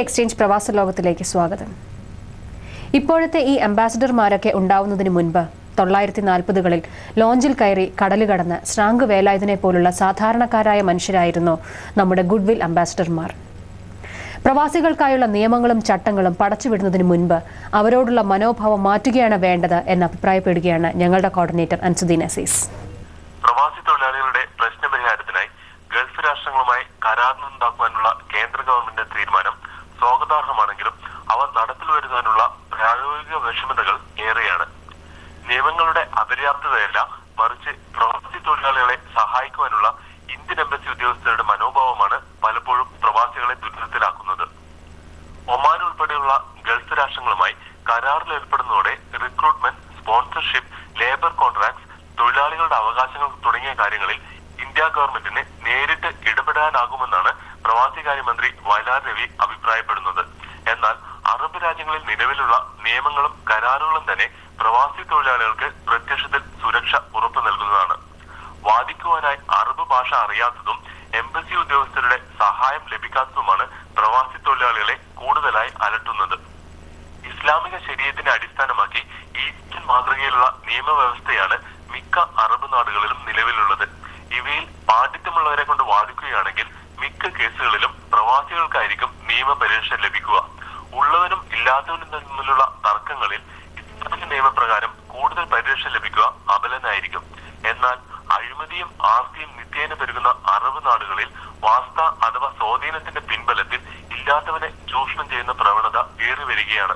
Exchange പ്രവാസ ലോകത്തിലേക്ക് സ്വാഗതം ഇപ്പോഴത്തെ ഈ അംബാസഡർമാരൊക്കെ ഉണ്ടാവുന്നതിന് മുൻപ് തൊള്ളായിരത്തി നാൽപ്പതുകളിൽ ലോഞ്ചിൽ കയറി കടല് കടന്ന് ശ്രാങ്ക് വേലായുധനെ പോലുള്ള സാധാരണക്കാരായ മനുഷ്യരായിരുന്നു നമ്മുടെ ഗുഡ്വിൽ അംബാസഡർമാർ പ്രവാസികൾക്കായുള്ള നിയമങ്ങളും ചട്ടങ്ങളും പടച്ചുവിടുന്നതിന് മുൻപ് അവരോടുള്ള മനോഭാവം മാറ്റുകയാണ് വേണ്ടത് എന്ന് അഭിപ്രായപ്പെടുകയാണ് ഞങ്ങളുടെ കോർഡിനേറ്റർ അൻസുദ്ദീൻ അസീസ് പ്രവാസി തൊഴിലാളികളുടെ പ്രശ്നപരിഹാരത്തിനായി ഗൾഫ് രാഷ്ട്രങ്ങളുമായി കരാറിനുണ്ടാക്കുവാനുള്ള കേന്ദ്ര ഗവൺമെന്റിന്റെ തീരുമാനം സ്വാഗതാർഹമാണെങ്കിലും അവ നടപ്പിൽ വരുന്നതിനുള്ള പ്രായോഗിക വിഷമതകൾ ഏറെയാണ് നിയമങ്ങളുടെ അപര്യാപ്തതയല്ല മറിച്ച് പ്രവാസി തൊഴിലാളികളെ സഹായിക്കുവാനുള്ള ഇന്ത്യൻ എംബസി ഉദ്യോഗസ്ഥരുടെ മനോഭാവമാണ് പലപ്പോഴും പ്രവാസികളെ ദുരിതത്തിലാക്കുന്നത് ഒമാൻ ഉൾപ്പെടെയുള്ള ഗൾഫ് രാഷ്ട്രങ്ങളുമായി കരാറിൽ ഏർപ്പെടുന്നതോടെ റിക്രൂട്ട്മെന്റ് സ്പോൺസർഷിപ്പ് ലേബർ കോൺട്രാക്ട്സ് തൊഴിലാളികളുടെ അവകാശങ്ങൾ തുടങ്ങിയ കാര്യങ്ങളിൽ ഇന്ത്യ ഗവൺമെന്റിന് നേരിട്ട് ഇടപെടാനാകുമെന്നാണ് പ്രവാസികാര്യമന്ത്രി വയലാർ രവി അഭിപ്രായപ്പെടുന്നത് എന്നാൽ അറബ് രാജ്യങ്ങളിൽ നിലവിലുള്ള നിയമങ്ങളും കരാറുകളും തന്നെ പ്രവാസി തൊഴിലാളികൾക്ക് പ്രത്യക്ഷത്തിൽ സുരക്ഷ ഉറപ്പു നൽകുന്നതാണ് വാദിക്കുവാനായി അറബ് ഭാഷ അറിയാത്തതും എംബസി ഉദ്യോഗസ്ഥരുടെ സഹായം ലഭിക്കാത്തതുമാണ് പ്രവാസി തൊഴിലാളികളെ കൂടുതലായി അലട്ടുന്നത് ഇസ്ലാമിക ശരീരത്തിനെ അടിസ്ഥാനമാക്കി ഈസ്റ്റേൺ മാതൃകയിലുള്ള നിയമവ്യവസ്ഥയാണ് മിക്ക അറബ് നാടുകളിലും നിലവിലുള്ളത് ഇവയിൽ പാണ്ഡിത്യമുള്ളവരെ കൊണ്ട് വാദിക്കുകയാണെങ്കിൽ മിക്ക കേസുകളിലും പ്രവാസികൾക്കായിരിക്കും നിയമപരീക്ഷ ലഭിക്കുക ഉള്ളവനും ഇല്ലാത്തവനും തമ്മിലുള്ള തർക്കങ്ങളിൽ ഇസ്ലാമിക നിയമപ്രകാരം കൂടുതൽ പരിരക്ഷ ലഭിക്കുക അബലനായിരിക്കും എന്നാൽ അഴിമതിയും ആർത്തിയും നിത്യേന പെരുകുന്ന അറബ് നാടുകളിൽ വാസ്ത അഥവാ സ്വാധീനത്തിന്റെ പിൻബലത്തിൽ ഇല്ലാത്തവനെ ചൂഷണം ചെയ്യുന്ന പ്രവണത ഏറി വരികയാണ്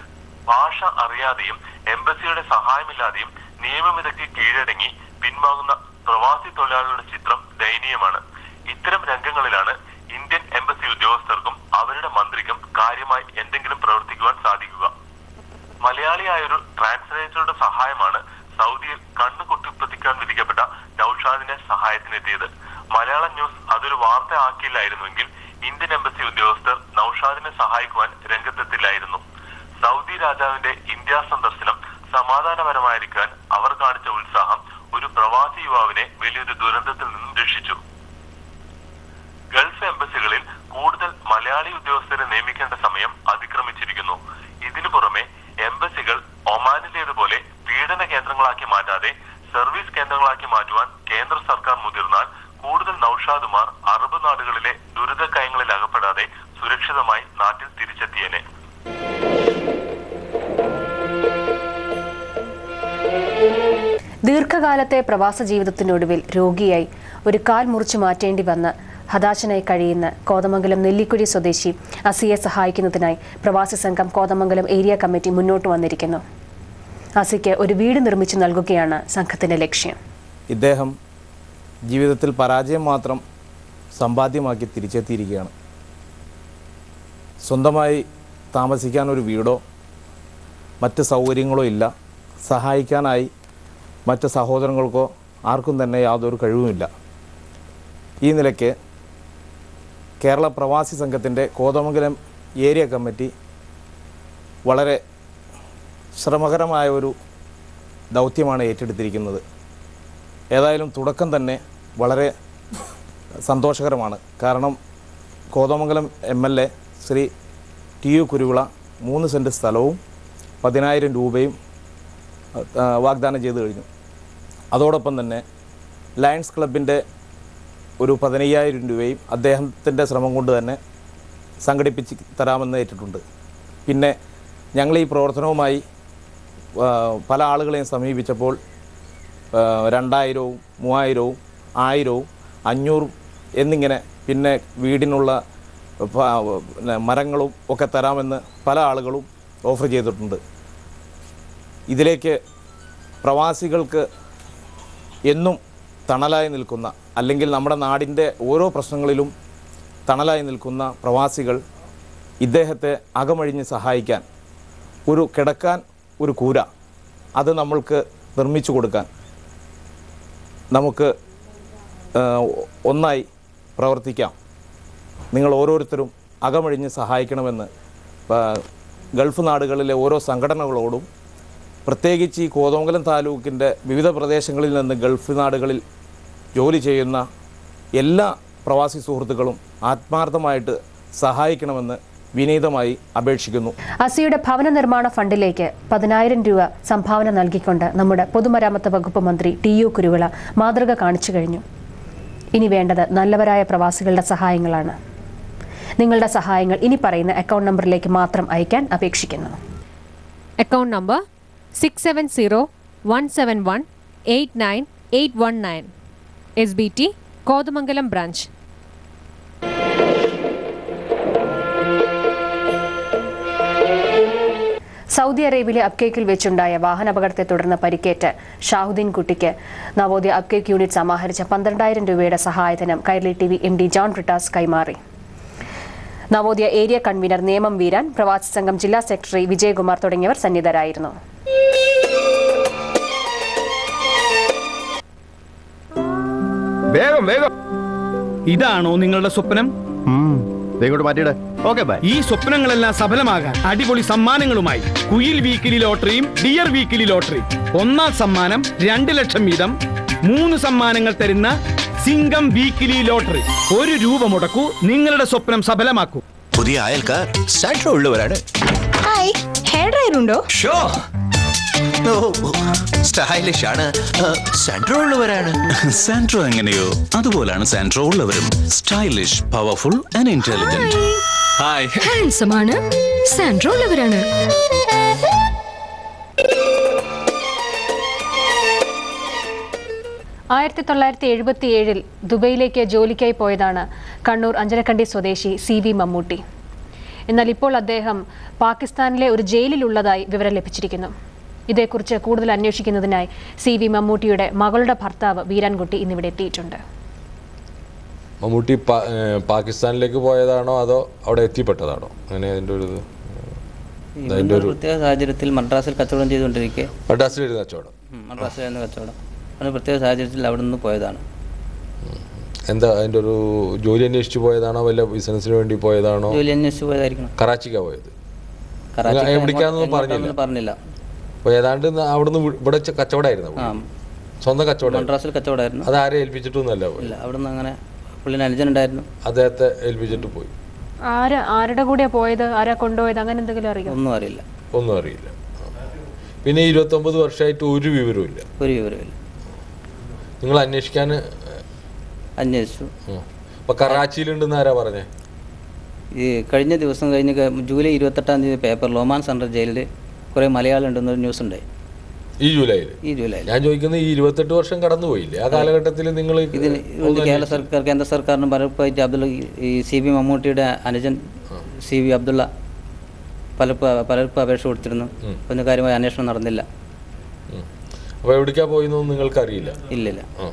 ഭാഷ അറിയാതെയും എംബസിയുടെ സഹായമില്ലാതെയും നിയമവിദഗ്ധി കീഴടങ്ങി പിൻവാങ്ങുന്ന പ്രവാസി തൊഴിലാളികളുടെ ചിത്രം ദയനീയമാണ് ഇത്തരം രംഗങ്ങളിലാണ് ഇന്ത്യൻ എംബസി ഉദ്യോഗസ്ഥർക്കും അവരുടെ മന്ത്രിക്കും കാര്യമായി എന്തെങ്കിലും പ്രവർത്തിക്കുവാൻ സാധിക്കുക മലയാളിയായൊരു ട്രാൻസ്ലേറ്ററുടെ സഹായമാണ് സൗദിയിൽ കണ്ണു കുത്തിപ്പത്തിക്കാൻ വിധിക്കപ്പെട്ട നൌഷാദിന്റെ സഹായത്തിനെത്തിയത് മലയാളം ന്യൂസ് അതൊരു വാർത്ത ആക്കിയില്ലായിരുന്നുവെങ്കിൽ ഇന്ത്യൻ എംബസി ഉദ്യോഗസ്ഥർ നൌഷാദിനെ സഹായിക്കുവാൻ രംഗത്തെത്തില്ലായിരുന്നു സൗദി രാജാവിന്റെ ഇന്ത്യ സന്ദർശനം സമാധാനപരമായിരിക്കാൻ അവർ കാണിച്ച ഉത്സാഹം ഒരു പ്രവാസി യുവാവിനെ വലിയൊരു ദുരന്തത്തിൽ നിന്നും രക്ഷിച്ചു ഗൾഫ് എംബസികളിൽ കൂടുതൽ മലയാളി ഉദ്യോഗസ്ഥരെ നിയമിക്കേണ്ട സമയം അതിക്രമിച്ചിരിക്കുന്നു ഇതിനു പുറമെ എംബസികൾ ഒമാനിലേതുപോലെ പീഡന കേന്ദ്രങ്ങളാക്കി മാറ്റാതെ സർവീസ് കേന്ദ്രങ്ങളാക്കി മാറ്റുവാൻ കേന്ദ്ര സർക്കാർ മുതിർന്നാൽ കൂടുതൽ നൌഷാദുമാർ അറബ് നാടുകളിലെ ദുരിതക്കയങ്ങളിൽ അകപ്പെടാതെ സുരക്ഷിതമായി നാട്ടിൽ തിരിച്ചെത്തിയേനെ ദീർഘകാലത്തെ പ്രവാസ ജീവിതത്തിനൊടുവിൽ രോഗിയായി ഒരു കാൽ മുറിച്ചു മാറ്റേണ്ടി വന്ന് ഹതാശനായി കഴിയുന്ന കോതമംഗലം നെല്ലിക്കുഴി സ്വദേശി അസിയെ സഹായിക്കുന്നതിനായി പ്രവാസി സംഘം കോതമംഗലം ഏരിയ കമ്മിറ്റി മുന്നോട്ട് വന്നിരിക്കുന്നു അസിക്ക് ഒരു വീട് നിർമ്മിച്ചു നൽകുകയാണ് സംഘത്തിന്റെ ലക്ഷ്യം ഇദ്ദേഹം ജീവിതത്തിൽ പരാജയം മാത്രം സമ്പാദ്യമാക്കി തിരിച്ചെത്തിയിരിക്കുകയാണ് സ്വന്തമായി താമസിക്കാൻ ഒരു വീടോ മറ്റ് സൗകര്യങ്ങളോ ഇല്ല സഹായിക്കാനായി മറ്റ് സഹോദരങ്ങൾക്കോ ആർക്കും തന്നെ യാതൊരു കഴിവുമില്ല ഈ നിലയ്ക്ക് കേരള പ്രവാസി സംഘത്തിൻ്റെ കോതമംഗലം ഏരിയ കമ്മിറ്റി വളരെ ശ്രമകരമായ ഒരു ദൗത്യമാണ് ഏറ്റെടുത്തിരിക്കുന്നത് ഏതായാലും തുടക്കം തന്നെ വളരെ സന്തോഷകരമാണ് കാരണം Kothamangalam M L A Shri T U Kuruvilla മൂന്ന് സെൻറ്റ് സ്ഥലവും പതിനായിരം രൂപയും ആ, വാഗ്ദാനം ചെയ്തു കഴിഞ്ഞു അതോടൊപ്പം തന്നെ ലയൺസ് ക്ലബിൻ്റെ ഒരു പതിനയ്യായിരം രൂപയും അദ്ദേഹത്തിൻ്റെ ശ്രമം കൊണ്ട് തന്നെ സംഘടിപ്പിച്ച് തരാമെന്ന് ഏറ്റിട്ടുണ്ട് പിന്നെ ഞങ്ങൾ ഈ പ്രവർത്തനവുമായി ആ, പല ആളുകളെയും സമീപിച്ചപ്പോൾ ആ, രണ്ടായിരവും മൂവായിരവും ആയിരവും അഞ്ഞൂറും എന്നിങ്ങനെ പിന്നെ വീടിനുള്ള പ- പിന്നെ മരങ്ങളും ഒക്കെ തരാമെന്ന് പല ആളുകളും ഓഫർ ചെയ്തിട്ടുണ്ട് ഇതിലേക്ക് പ്രവാസികൾക്ക് എന്നും തണലായി നിൽക്കുന്ന അല്ലെങ്കിൽ നമ്മുടെ നാടിൻ്റെ ഓരോ പ്രശ്നങ്ങളിലും തണലായി നിൽക്കുന്ന പ്രവാസികൾ ഇദ്ദേഹത്തെ അകമഴിഞ്ഞ് സഹായിക്കാൻ ഒരു കിടക്കാൻ ഒരു കൂര അത് നമ്മൾക്ക് നിർമ്മിച്ചു കൊടുക്കാൻ നമുക്ക് ആ, ഒന്നായി പ്രവർത്തിക്കാം നിങ്ങൾ ഓരോരുത്തരും അകമഴിഞ്ഞ് സഹായിക്കണമെന്ന് ആ, ഗൾഫ് നാടുകളിലെ ഓരോ സംഘടനകളോടും പ്രത്യേകിച്ച് ഈ കോതമംഗലം താലൂക്കിൻ്റെ വിവിധ പ്രദേശങ്ങളിൽ നിന്ന് ഗൾഫ് നാടുകളിൽ ജോലി ചെയ്യുന്ന എല്ലാ പ്രവാസി സുഹൃത്തുക്കളും ആത്മാർത്ഥമായിട്ട് സഹായിക്കണമെന്ന് വിനീതമായി അപേക്ഷിക്കുന്നു അസിയുടെ ഭവന നിർമ്മാണ ഫണ്ടിലേക്ക് പതിനായിരം രൂപ സംഭാവന നൽകിക്കൊണ്ട് നമ്മുടെ പൊതുമരാമത്ത് വകുപ്പ് മന്ത്രി ടി യു കുരുവിള മാതൃക കാണിച്ചു കഴിഞ്ഞു ഇനി വേണ്ടത് നല്ലവരായ പ്രവാസികളുടെ സഹായങ്ങളാണ് നിങ്ങളുടെ സഹായങ്ങൾ ഇനി പറയുന്ന അക്കൗണ്ട് നമ്പറിലേക്ക് മാത്രം അയക്കാൻ അപേക്ഷിക്കുന്നു account number 670-171-89819 SBT Kodamangalam branch Saudi അറേബ്യയിലെ അബ്കേക്കിൽ വെച്ചുണ്ടായ വാഹനാപകടത്തെ തുടർന്ന് പരിക്കേറ്റ് ഷാഹുദ്ദീൻ കുട്ടിക്ക് നവോദയ അബ്കേക്ക് യൂണിറ്റ് സമാഹരിച്ച പന്ത്രണ്ടായിരം രൂപയുടെ സഹായധനം Kairali T V M D John Brittas കൈമാറി നവോദയ ഏരിയ കൺവീനർ നേമം വീരാൻ പ്രവാസി സംഘം ജില്ലാ സെക്രട്ടറി വിജയകുമാർ തുടങ്ങിയവർ സന്നിധരായിരുന്നു വേഗം വേഗം ഇതാണോ നിങ്ങളുടെ സ്വപ്നം ഇങ്ങോട്ട് മാറ്റിയിടെ ഓക്കെ ബൈ ഈ സ്വപ്നങ്ങളെല്ലാം സഫലമാകാൻ അടിപൊളി സമ്മാനങ്ങളുമായി കുയിൽ വീക്കിലി ലോട്ടറിയും ഡിയർ വീക്കിലി ലോട്ടറിയും ഒന്നാം സമ്മാനം രണ്ട് ലക്ഷം വീതം മൂന്ന് സമ്മാനങ്ങൾ തരുന്ന സിംഗം വീക്കിലി ലോട്ടറി ഒരു രൂപ മുടക്കൂ നിങ്ങളുടെ സ്വപ്നം സഫലമാക്കൂ പുതിയ അയൽക്കാർ സാൻട്രോ ഉള്ളവരാണ് ഹായ് ഹെയർ ഡ്രയർ ഉണ്ടോ ഷോ സ്റ്റൈലിഷ് ആണ് സാൻട്രോ ഉള്ളവരാണ് സാൻട്രോ എങ്ങനെയോ അതുപോലാണ് സാൻട്രോ ഉള്ളവരും stylish powerful and intelligent hi handsome ആണ് സാൻഡ്രോ ഉള്ളവരാണ് ആയിരത്തി തൊള്ളായിരത്തി എഴുപത്തി ഏഴിൽ ദുബൈയിലേക്ക് ജോലിക്കായി പോയതാണ് കണ്ണൂർ അഞ്ചരക്കണ്ടി സ്വദേശി സി വി മമ്മൂട്ടി എന്നാൽ ഇപ്പോൾ അദ്ദേഹം പാകിസ്ഥാനിലെ ഒരു ജയിലിലുള്ളതായി വിവരം ലഭിച്ചിരിക്കുന്നു ഇതേക്കുറിച്ച് കൂടുതൽ അന്വേഷിക്കുന്നതിനായി സി വി മമ്മൂട്ടിയുടെ മകളുടെ ഭർത്താവ് വീരാൻകുട്ടി ഇന്നിവിടെ എത്തിയിട്ടുണ്ട് മമ്മൂട്ടി പാ- ഏഹ് പാകിസ്ഥാനിലേക്ക് പോയതാണോ അതോ അവിടെ എത്തിപ്പെട്ടതാണോ അങ്ങനെ അതിൻ്റെ ഒരു ഇത് അതിൻ്റെ ഒരു പ്രത്യേക സാഹചര്യത്തിൽ മദ്രാസിൽ കച്ചവടം ചെയ്തുകൊണ്ടിരിക്കെ മദ്രാസിലിരുന്ന് കച്ചവടം ഉം, മദ്രാസിലായിരുന്നു കച്ചവടം അത് പ്രത്യേക സാഹചര്യത്തിൽ അവിടെ നിന്ന് പോയതാണ് എന്താ അതിൻ്റെ ഒരു ജോലി അന്വേഷിച്ച് പോയതാണോ വല്ല ബിസിനസ്സിന് വേണ്ടി പോയതാണോ ജോലി അന്വേഷിച്ച് പോയതായിരിക്കണം കറാച്ചിക്കാ പോയത് കറാച്ചിക്ക് എവിടേക്കാണെന്ന് എങ്ങോട്ട് പറഞ്ഞില്ല എങ്ങോട്ടാണെന്ന് പറഞ്ഞില്ല അപ്പോൾ ഏതാണ്ട് ന- അവിടുന്ന് വി- ഇവിടെ ചെ- കച്ചവടമായിരുന്നു ആ സ്വന്തം കച്ചവടം മദ്രാസിൽ കച്ചവടമായിരുന്നു അത് ആരെ ഏൽപ്പിച്ചിട്ടൊന്നുമല്ല പോയി ഇല്ല അവിടെ നിന്ന് അങ്ങനെ പുള്ളിന് അനുജൻ ഉണ്ടായിരുന്നു അദ്ദേഹത്തെ ഏൽപ്പിച്ചിട്ട് പോയി ആര് ആരുടെ കൂടെയാ പോയത് ആരാ കൊണ്ടുപോയത് അങ്ങനെ എന്തെങ്കിലും അറിയാം ഒന്നും അറിയില്ല ഒന്നും അറിയില്ല ആ. പിന്നെ ഇരുപത്തൊമ്പത് വർഷമായിട്ട് ഒരു വിവരവും ഇല്ല ഒരു വിവരമില്ല നിങ്ങൾ അന്വേഷിക്കാൻ അന്വേഷിച്ചു അപ്പോൾ കറാച്ചിയിലുണ്ടെന്ന് ആരാ പറഞ്ഞേ ഈ കഴിഞ്ഞ ദിവസം കഴിഞ്ഞ ക- ജൂലൈ ഇരുപത്തെട്ടാം തീയതി പേപ്പറിൽ ഒമാൻ സെൻട്രൽ ജയിലിൽ കുറേ മലയാളം ഉണ്ടെന്നൊരു ന്യൂസ് ഉണ്ടായി ഈ ജൂലൈയിൽ ഈ ജൂലൈയിൽ ഞാൻ ചോദിക്കുന്നത് ഈ ഇരുപത്തെട്ട് വർഷം കടന്നുപോയില്ലേ ആ കാലഘട്ടത്തിൽ നിങ്ങൾ ഇതിന് ഇത് കേരള സർക്കാർ കേന്ദ്ര സർക്കാരിന് പലപ്പോഴായിട്ട് അബ്ദുള്ള ഈ സി ബി മമ്മൂട്ടിയുടെ അനുജൻ സി വി അബ്ദുള്ള പലപ്പോൾ പലർക്കും അപേക്ഷ കൊടുത്തിരുന്നു ഒന്നും കാര്യമായ അന്വേഷണം നടന്നില്ല അപ്പോൾ എവിടേക്കാ പോയെന്നൊന്നും നിങ്ങൾക്ക് അറിയില്ല ഇല്ലില്ല ആ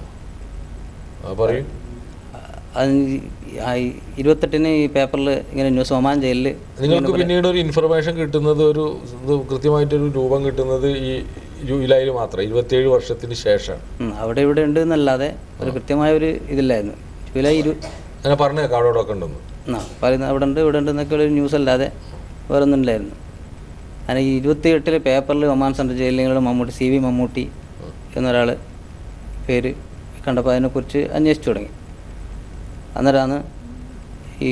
ആ പറയൂ അത് ഈ- ആ ഈ ഇരുപത്തെട്ടിന് ഈ പേപ്പറിൽ ഇങ്ങനെ ന്യൂസ് ഒമാൻ ജയിലിൽ നിങ്ങൾക്ക് പിന്നീട് ഒരു ഇൻഫർമേഷൻ കിട്ടുന്നത് ഒരു ഇത് കൃത്യമായിട്ടൊരു രൂപം കിട്ടുന്നത് ഈ ജൂലൈയിൽ മാത്രം ഇരുപത്തിയേഴ് വർഷത്തിന് ശേഷമാണ് ഉം, അവിടെ ഇവിടെ ഉണ്ട് എന്നല്ലാതെ ഒരു കൃത്യമായ ഒരു ഇതില്ലായിരുന്നു ജൂലൈ ഇരു അങ്ങനെ പറഞ്ഞേക്കാം അവിടെ ഒക്കെ ഉണ്ടെന്ന് ആ പറയുന്ന അവിടെ ഉണ്ട് ഇവിടെ ഉണ്ട് എന്നൊക്കെ ഒരു ന്യൂസ് അല്ലാതെ വേറെ ഒന്നും ഇല്ലായിരുന്നു അങ്ങനെ ഈ ഇരുപത്തി എട്ടിലെ പേപ്പറിൽ ഒമാൻ സെൻട്രൽ ജയിലിലുള്ള മമ്മൂട്ടി സി വി മമ്മൂട്ടി എന്നൊരാൾ പേര് കണ്ടപ്പോൾ അതിനെക്കുറിച്ച് അന്വേഷിച്ചു തുടങ്ങി അന്നേരമാണ് ഈ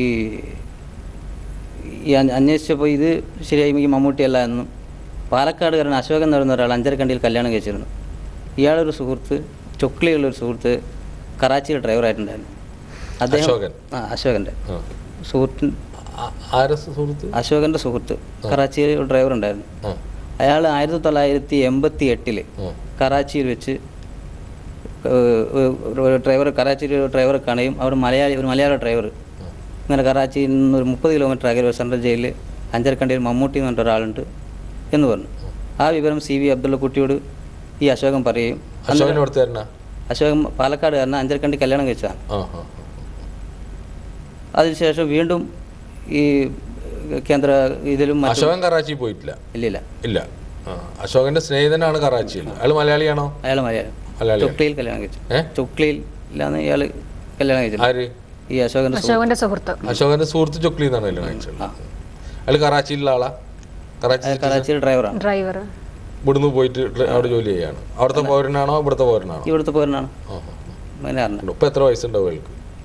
ഈ അന്വ- അന്വേഷിച്ചപ്പോൾ ഇത് ശരിയായി ഈ മമ്മൂട്ടിയല്ല എന്നും പാലക്കാടുകാരൻ അശോകൻ എന്ന് പറയുന്ന ഒരാൾ അഞ്ചരക്കണ്ടിയിൽ കല്യാണം കഴിച്ചിരുന്നു ഇയാളൊരു സുഹൃത്ത് ചൊക്ലിയുള്ളൊരു സുഹൃത്ത് കറാച്ചിയിൽ ഡ്രൈവറായിട്ടുണ്ടായിരുന്നു അശോകൻ? ആ അശോകൻ്റെ ആ. സുഹൃത്തിന് ആ- ആരാ സുഹൃത്ത് അശോകൻ്റെ സുഹൃത്ത് കറാച്ചിയിൽ ഒരു ഡ്രൈവർ ഉണ്ടായിരുന്നു ആ അയാൾ ആയിരത്തി തൊള്ളായിരത്തി എൺപത്തി എട്ടില് ആ. കറാച്ചിയിൽ വെച്ച് ഏഹ്, ഒരു ഡ്രൈവർ കറാച്ചിയിൽ ഒരു ഡ്രൈവറെ കാണുകയും അവർ മലയാളി ഒരു മലയാള ഡ്രൈവർ ഇങ്ങനെ കറാച്ചിയിൽ നിന്ന് ഒരു മുപ്പത് കിലോമീറ്റർ അകലെ സെൻട്രൽ ജയിലിൽ അഞ്ചരക്കണ്ടിയിൽ മമ്മൂട്ടി എന്ന് പറഞ്ഞ ഒരാളുണ്ട് എന്ന് പറഞ്ഞു ആ വിവരം സി വി അബ്ദുള്ള കുട്ടിയോട് ഈ അശോകൻ പറയുകയും അശോകൻ ഇവിടുത്തെ തരണ അശോകൻ പാലക്കാട് കാരണം അഞ്ചരക്കണ്ടി കല്യാണം കഴിച്ചതാണ് ആ ആ അതിനുശേഷം വീണ്ടും ഈ കേന്ദ്ര ഇതിലും മറ്റും- അശോകൻ കറാച്ചി പോയിട്ടില്ല ഇല്ലില്ല ഇല്ല ആ അശോകന്റെ സ്നേഹിതനാണ് കറാച്ചിയിൽ അയാൾ മലയാളിയാണോ അയാൾ മലയാളം മലയാളിയാണ്. ചൊക്ലിയിൽ കല്യാണം കഴിച്ചു ഏ? ചൊക്ലിയിലാണ് ഇയാൾ കല്യാണം കഴിച്ചത് ആര് ഈ അശോകന്റെ സുഹൃത്ത്. അശോകന്റെ സുഹൃത്ത് അശോകന്റെ സുഹൃത്ത് ചൊക്ലി എന്നാണ് കല്യാണം കഴിച്ചത് അയാൾ കറാച്ചിയിലുള്ള ആളാ കറാച്ചി അയാൾ കറാച്ചിയിൽ ഡ്രൈവറാണ് ഡ്രൈവർ ഇവിടുന്ന് പോയിട്ട് ഡ്ര- അവിടെ ജോലി ചെയ്യാണ് അവിടുത്തെ പൗരനാണോ ഇവിടുത്തെ പൗരനാണോ ഇവിടുത്തെ പോരനാണ് ആ, ആ, മലയാറിന് ആ. ഇപ്പൊ എത്ര വയസ്സുണ്ടാവും അയാൾക്ക്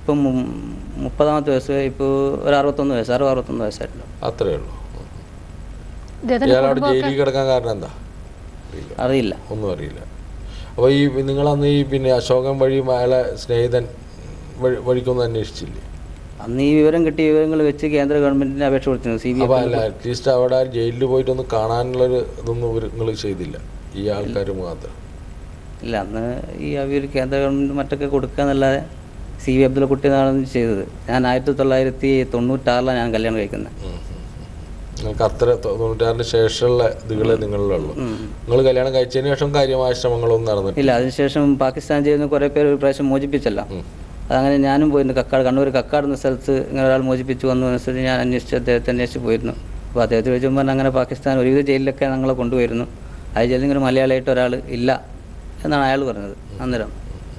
ഇപ്പം മു- മുപ്പതാമത്തെ വയസ്സ് ഇപ്പോൾ ഒരു അറുപത്തൊന്ന് വയസ്സ് അറുപത് അറുപത്തൊന്ന് വയസ്സായിട്ടുള്ളൂ അത്രേ ഉള്ളൂ ഇദ്ദേഹത്തിന്റെ ഇയാൾ അവിടെ കുടുംബമൊക്കെ ജയിലിൽ കിടക്കാൻ കാരണം എന്താ അറിയില്ല ഒന്നും അറിയില്ല അപ്പോൾ ഈ നിങ്ങളന്ന് ഈ പിന്നെ അശോകൻ വഴി അയാളെ സ്നേഹിതൻ വഴി വഴിക്കൊന്നും അന്വേഷിച്ചില്ലേ അന്ന് ഈ വിവരം കിട്ടിയ വിവരങ്ങൾ വെച്ച് കേന്ദ്ര ഗവൺമെന്റിന് അപേക്ഷ കൊടുത്തിരുന്നു സി ബി അപ്പോൾ അല്ല അറ്റ്ലീസ്റ്റ് അവിടെ ജയിലിൽ പോയിട്ടൊന്ന് കാണാനുള്ളൊരു ഇതൊന്നും നിങ്ങൾ ചെയ്തില്ല ഈ ആൾക്കാർ മാത്രം ഇല്ല അന്ന് ഈ അവർ കേന്ദ്ര ഗവൺമെന്റ് മറ്റൊക്കെ കൊടുക്കുക എന്നല്ലാതെ സി വി അബ്ദുള്ളക്കുട്ടി എന്നാണ് ചെയ്തത് ഞാൻ ആയിരത്തി തൊള്ളായിരത്തി തൊണ്ണൂറ്റാറിലാണ് ഞാൻ കല്യാണം കഴിക്കുന്നത് നിങ്ങൾക്ക് അത്ര തൊണ്ണൂറ്റാറിന് ശേഷമുള്ള ഇതുകളെ നിങ്ങളിലുള്ളൂ നിങ്ങൾ കല്യാണം കഴിച്ചതിന് ശേഷം കാര്യമായ ശ്രമങ്ങളൊന്നും നടന്നിട്ടില്ല ഇല്ല അതിനുശേഷം പാകിസ്ഥാൻ ചെയ്യുന്ന കുറേ പേര് ഒരു പ്രാവശ്യം മോചിപ്പിച്ചല്ലോ അതങ്ങനെ ഞാനും പോയിരുന്നു കക്കാട് കണ്ണൂർ കക്കാട് എന്ന സ്ഥലത്ത് ഇങ്ങനെ ഒരാൾ മോചിപ്പിച്ചു വന്നു അനുസരിച്ച് ഞാൻ അന്വേഷിച്ച് അദ്ദേഹത്തെ അന്വേഷിച്ച് പോയിരുന്നു അപ്പോൾ അദ്ദേഹത്തെ ചോദിച്ചപ്പോൾ പറഞ്ഞാൽ അങ്ങനെ പാകിസ്ഥാൻ ഒരുവിധ ജയിലിലൊക്കെ ഞങ്ങളെ കൊണ്ടുപോയിരുന്നു ആ ജയിലിൽ ഇങ്ങനെ മലയാളിയായിട്ട് ഒരാൾ ഇല്ല എന്നാണ് അയാൾ പറഞ്ഞത് അന്നേരം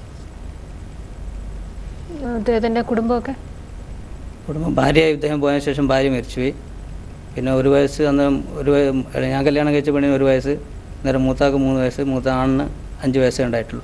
അദ്ദേഹത്തിന്റെ കുടുംബമൊക്കെ കുടുംബം ഭാര്യയായി ഇദ്ദേഹം പോയതിനു ശേഷം ഭാര്യ മരിച്ചുപോയി പിന്നെ ഒരു വയസ്സ് അന്ന് ഒരു വയ- ഞാൻ കല്യാണം കഴിച്ച പെണ്ണിന് ഒരു വയസ്സ് അന്നേരം മൂത്താക്ക് മൂന്ന് വയസ്സ് മൂത്ത ആണിന് അഞ്ച് വയസ്സേ ഉണ്ടായിട്ടുള്ളൂ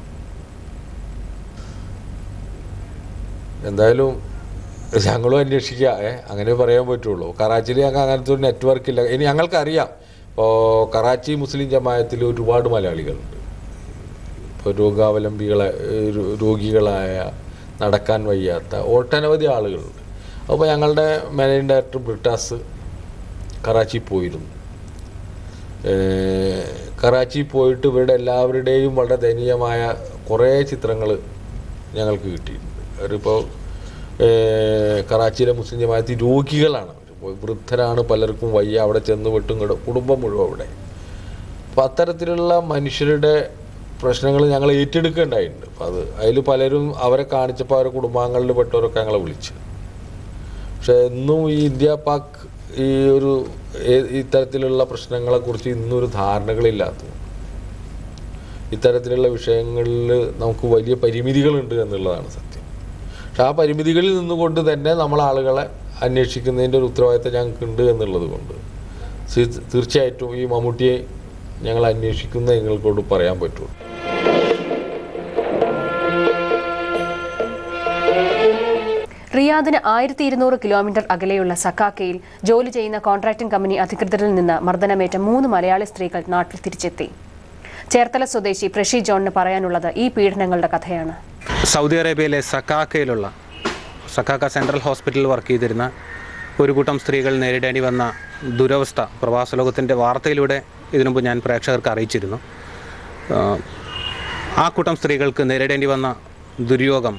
എന്തായാലും ഞങ്ങളും അന്വേഷിക്കുക ഏ അങ്ങനെ പറയാൻ പറ്റുള്ളൂ കറാച്ചിയിൽ ഞങ്ങൾക്ക് അങ്ങനത്തെ ഒരു നെറ്റ്വർക്ക് ഇല്ല ഇനി ഞങ്ങൾക്കറിയാം ഇപ്പോൾ കറാച്ചി മുസ്ലിം ജമായത്തിൽ ഒരുപാട് മലയാളികളുണ്ട് ഇപ്പോൾ രോഗാവലംബികളെ ഏ, രോ- രോഗികളായ നടക്കാൻ വയ്യാത്ത ഒട്ടനവധി ആളുകളുണ്ട് അപ്പോൾ ഞങ്ങളുടെ മാനേജിംഗ് ഡയറക്ടർ ബ്രിട്ടാസ് കറാച്ചി പോയിരുന്നു ഏഹ് കറാച്ചി പോയിട്ട് ഇവരുടെ എല്ലാവരുടെയും വളരെ ദയനീയമായ കുറേ ചിത്രങ്ങൾ ഞങ്ങൾക്ക് കിട്ടിയിട്ടുണ്ട് അവരിപ്പോൾ ഏഹ് കറാച്ചിയിലെ മുസ്ലിം ജമാഅത്തി രോഗികളാണ് അവര്. വൃദ്ധരാണ് പലർക്കും വയ്യ അവിടെ ചെന്ന് വെട്ടും കിടും കുടുംബം മുഴുവൻ അവിടെ അപ്പം അത്തരത്തിലുള്ള മനുഷ്യരുടെ പ്രശ്നങ്ങൾ ഞങ്ങൾ ഏറ്റെടുക്കേണ്ടായിട്ടുണ്ട് അപ്പം അത് അതിൽ പലരും അവരെ കാണിച്ചപ്പോൾ അവരുടെ കുടുംബാംഗങ്ങളിൽ പെട്ടവരൊക്കെ ഞങ്ങളെ വിളിച്ചു പക്ഷെ ഇന്നും ഈ ഇന്ത്യ പാക് ഈ ഒരു ഏ- ഇത്തരത്തിലുള്ള പ്രശ്നങ്ങളെക്കുറിച്ച് ഇന്നും ഒരു ധാരണകളില്ലാത്തത് ഇത്തരത്തിലുള്ള വിഷയങ്ങളിൽ നമുക്ക് വലിയ പരിമിതികളുണ്ട് എന്നുള്ളതാണ് സത്യം പക്ഷെ ആ പരിമിതികളിൽ നിന്നുകൊണ്ട് തന്നെ നമ്മൾ ആളുകളെ അന്വേഷിക്കുന്നതിൻ്റെ ഒരു ഉത്തരവാദിത്തം ഞങ്ങൾക്കുണ്ട് എന്നുള്ളത് കൊണ്ട് തീ- തീർച്ചയായിട്ടും ഈ മമ്മൂട്ടിയെ ഞങ്ങൾ അന്വേഷിക്കുന്ന നിങ്ങൾക്കോട് പറയാൻ പറ്റുള്ളൂ റിയാദിന് ആയിരത്തി ഇരുന്നൂറ് കിലോമീറ്റർ അകലെയുള്ള സക്കാക്കയിൽ ജോലി ചെയ്യുന്ന കോൺട്രാക്ടിംഗ് കമ്പനി അധികൃതരിൽ നിന്ന് മർദ്ദനമേറ്റ മൂന്ന് മലയാളി സ്ത്രീകൾ നാട്ടിൽ തിരിച്ചെത്തി ചേർത്തല സ്വദേശി പ്രഷി ജോണിന് പറയാനുള്ളത് ഈ പീഡനങ്ങളുടെ കഥയാണ് സൗദി അറേബ്യയിലെ സക്കാക്കയിലുള്ള സക്കാക്ക സെൻട്രൽ ഹോസ്പിറ്റലിൽ വർക്ക് ചെയ്തിരുന്ന ഒരു കൂട്ടം സ്ത്രീകൾ നേരിടേണ്ടി വന്ന ദുരവസ്ഥ പ്രവാസ ലോകത്തിൻ്റെ വാർത്തയിലൂടെ ഇതിനുമുമ്പ് ഞാൻ പ്രേക്ഷകർക്ക് അറിയിച്ചിരുന്നു ആ, ആ കൂട്ടം സ്ത്രീകൾക്ക് നേരിടേണ്ടി വന്ന ദുര്യോഗം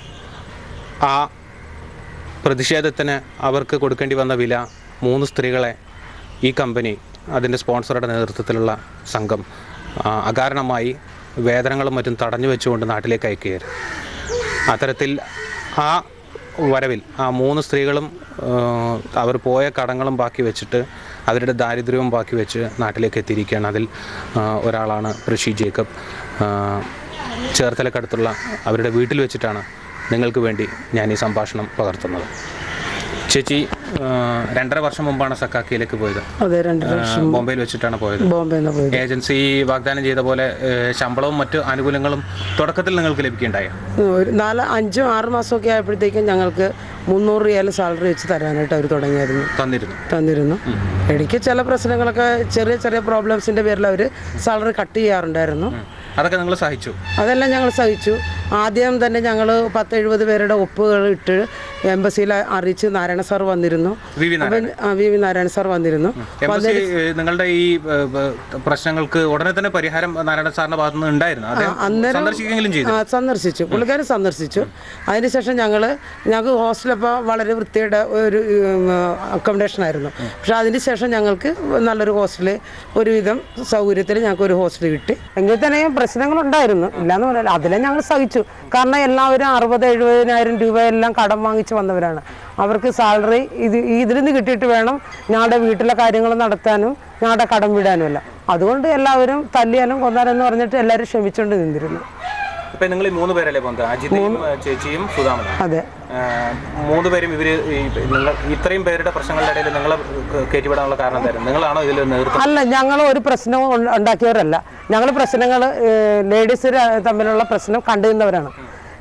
ആ പ്രതിഷേധത്തിന് അവർക്ക് കൊടുക്കേണ്ടി വന്ന വില മൂന്ന് സ്ത്രീകളെ ഈ കമ്പനി അതിൻ്റെ സ്പോൺസറുടെ നേതൃത്വത്തിലുള്ള സംഘം ആ, അകാരണമായി വേതനങ്ങളും മറ്റും തടഞ്ഞു വെച്ചുകൊണ്ട് നാട്ടിലേക്ക് അയക്കുകയായിരുന്നു അത്തരത്തിൽ ആ വരവിൽ ആ മൂന്ന് സ്ത്രീകളും ആ, അവർ പോയ കടങ്ങളും ബാക്കി വെച്ചിട്ട് അവരുടെ ദാരിദ്ര്യവും ബാക്കി വെച്ച് നാട്ടിലേക്ക് എത്തിയിരിക്കുകയാണ് അതിൽ ആ, ഒരാളാണ് ഋഷി ജേക്കബ് ആ, ചേർത്തലക്കടുത്തുള്ള അവരുടെ വീട്ടിൽ വെച്ചിട്ടാണ് നിങ്ങൾക്ക് വേണ്ടി ഞാൻ ഈ സംഭാഷണം പകർത്തുന്നത് ചേച്ചി ആ, രണ്ടര വർഷം മുമ്പാണ് സക്കാക്കിയിലേക്ക് പോയത് അതെ രണ്ടര ആ, വർഷം ബോംബെയിൽ വെച്ചിട്ടാണ് പോയത് ബോംബെയിൽ നിന്ന് പോയത് ഏജൻസി വാഗ്ദാനം ചെയ്ത പോലെ ഏ, ശമ്പളവും മറ്റു ആനുകൂല്യങ്ങളും തുടക്കത്തിൽ നിങ്ങൾക്ക് ലഭിക്കുകയുണ്ടായോ ഒരു നാല് അഞ്ചും ആറ് മാസമൊക്കെ ആയപ്പോഴത്തേക്കും ഞങ്ങൾക്ക് മുന്നൂറ് റിയാൽ സാലറി വെച്ച് തരാനായിട്ട് അവർ തുടങ്ങിയായിരുന്നു തന്നിരുന്നു തന്നിരുന്നു ഇടയ്ക്ക് ചില പ്രശ്നങ്ങളൊക്കെ ചെറിയ ചെറിയ പ്രോബ്ലംസിൻ്റെ പേരിൽ അവർ സാലറി കട്ട് ചെയ്യാറുണ്ടായിരുന്നു അതൊക്കെ നിങ്ങൾ സഹിച്ചു അതെല്ലാം ഞങ്ങൾ സഹിച്ചു ആദ്യം തന്നെ ഞങ്ങൾ പത്ത് എഴുപത് പേരുടെ ഒപ്പുകൾ ഇട്ട് എംബസിയിൽ അറിയിച്ച് നാരായണ സാർ വന്നിരുന്നു വി വി നാരായണൻ. അപ്പം, ആ, വി വി നാരായണ സാർ വന്നിരുന്നു അപ്പം എംബസി അതിന് ഏ, നിങ്ങളുടെ ഈ ഏ, ഏ, പ്രശ്നങ്ങൾക്ക് ഉടനെ തന്നെ പരിഹാരം നാരായണ സാറിന്റെ ഭാഗത്ത് നിന്ന് ഉണ്ടായിരുന്നു അദ്ദേഹം അന്നേരം സന്ദർശിക്കെങ്കിലും ചെയ്തു ആ, സന്ദർശിച്ചു പുള്ളിക്കാരൻ സന്ദർശിച്ചു അതിനുശേഷം ഞങ്ങൾ ഞങ്ങൾക്ക് ഹോസ്റ്റലപ്പോൾ വളരെ വൃത്തിയുടെ ഒരു അക്കോമഡേഷൻ ആയിരുന്നു പക്ഷെ അതിന് ശേഷം ഞങ്ങൾക്ക് നല്ലൊരു ഹോസ്റ്റൽ ഒരുവിധം സൗകര്യത്തിൽ ഞങ്ങൾക്ക് ഒരു ഹോസ്റ്റൽ കിട്ടി എങ്കിൽ തന്നെയും പ്രശ്നങ്ങളുണ്ടായിരുന്നു ഇല്ലാന്ന് പറയാൻ അതിലെ ഞങ്ങൾ സഹിച്ചു കാരണം എല്ലാവരും അറുപത് എഴുപതിനായിരം രൂപ എല്ലാം കടം വാങ്ങിച്ച് വന്നവരാണ് അവർക്ക് സാലറി ഇത് ഇതിൽ നിന്ന് കിട്ടിയിട്ട് വേണം ഞങ്ങളുടെ വീട്ടിലെ കാര്യങ്ങൾ നടത്താനും ഞങ്ങളുടെ കടം വിടാനുമല്ല അതുകൊണ്ട് എല്ലാവരും തല്ലിയാലും കൊന്നാലും എന്ന് പറഞ്ഞിട്ട് എല്ലാവരും ക്ഷമിച്ചുകൊണ്ട് നിന്നിരുന്നു ഇപ്പൊ നിങ്ങൾ ഈ മൂന്ന് പേരല്ലേ പോകുന്നത് അജിതയും ഏ, ചേച്ചിയും സുധാമനും അതെ ഏ, മൂന്ന് പേരും ഇവര് ഈ നിങ്ങൾ ഇത്രയും പേരുടെ പ്രശ്നങ്ങളുടെ ഇടയിൽ നിങ്ങളെ കയറ്റിവിടാനുള്ള കാരണം എന്തായിരുന്നു നിങ്ങളാണോ ഇതിൽ നേതൃത്വം അല്ല ഞങ്ങൾ ഒരു പ്രശ്നവും ഉണ്ട- ഉണ്ടാക്കിയവരല്ല ഞങ്ങൾ പ്രശ്നങ്ങൾ ലേഡീസ് തമ്മിലുള്ള പ്രശ്നം കണ്ടുനിന്നവരാണ്